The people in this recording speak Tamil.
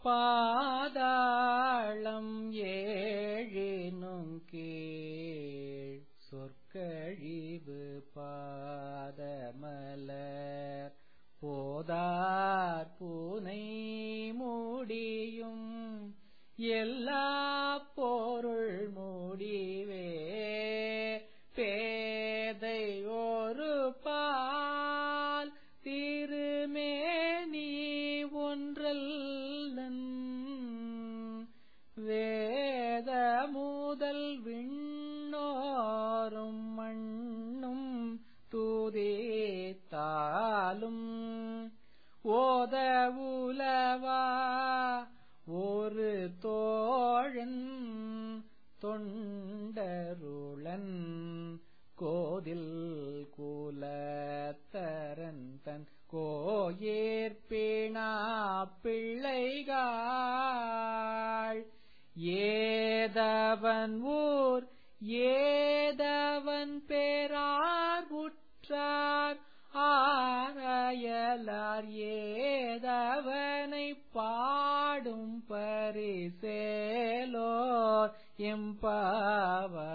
பாதாளம் ஏழினும் கீழ் சொற்கழிவு பாதமலர் போதார் பூனை மூடியும் எல்லா பொருள் மூடிவே பேதை ஒரு பால் திருமேனி ஒன்றல்லன் வேத முதல் விண்ணோரும் மண்ணும் தூதித்தாலும் ஓத உலவா ஒரு தோழன் தொண்டருளன் கோதில் கூலத்தரன் தன் கோயிற்பீணா பிள்ளைகாள் ஏதவன் ஊர் ஏதவன் பேரார் உற்றார் ஆராயலார் ஏதவனை பாடும் பரிசேலோர் எம்பாவ